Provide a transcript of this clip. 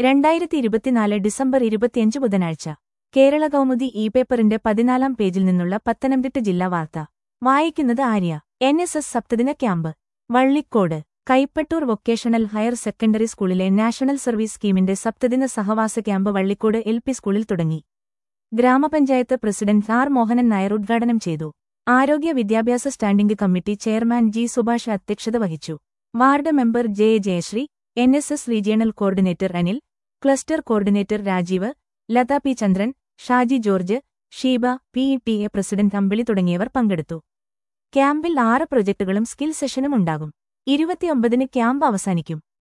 രണ്ടായിരത്തി ഇരുപത്തിനാല് ഡിസംബർ ഇരുപത്തിയഞ്ച് ബുധനാഴ്ച കേരള കൗമുദി ഇ പേപ്പറിന്റെ പതിനാലാം പേജിൽ നിന്നുള്ള പത്തനംതിട്ട ജില്ലാ വാർത്ത വായിക്കുന്നത് ആര്യ എൻ എസ് എസ് സപ്തദിന camp Vallikode Kaipattoor vocational higher secondary സ്കൂളിലെ നാഷണൽ സർവീസ് സ്കീമിന്റെ സപ്തദിന സഹവാസ ക്യാമ്പ് വള്ളിക്കോട് എൽ പി സ്കൂളിൽ തുടങ്ങി ഗ്രാമപഞ്ചായത്ത് പ്രസിഡന്റ് ആർ മോഹനൻ നായർ ഉദ്ഘാടനം ചെയ്തു ആരോഗ്യ വിദ്യാഭ്യാസ standing committee chairman G Subhash അധ്യക്ഷത വഹിച്ചു ward member J Jayasree N S S regional coordinator Anil cluster coordinator Rajeev Latha P Chandran Shaji George Sheeba P E T A president Ambili തുടങ്ങിയവർ പങ്കെടുത്തു ക്യാമ്പിൽ ആറ് പ്രൊജക്ടുകളും സ്കിൽ സെഷനും ഉണ്ടാകും ഇരുപത്തിയൊമ്പതിന് ക്യാമ്പ് അവസാനിക്കും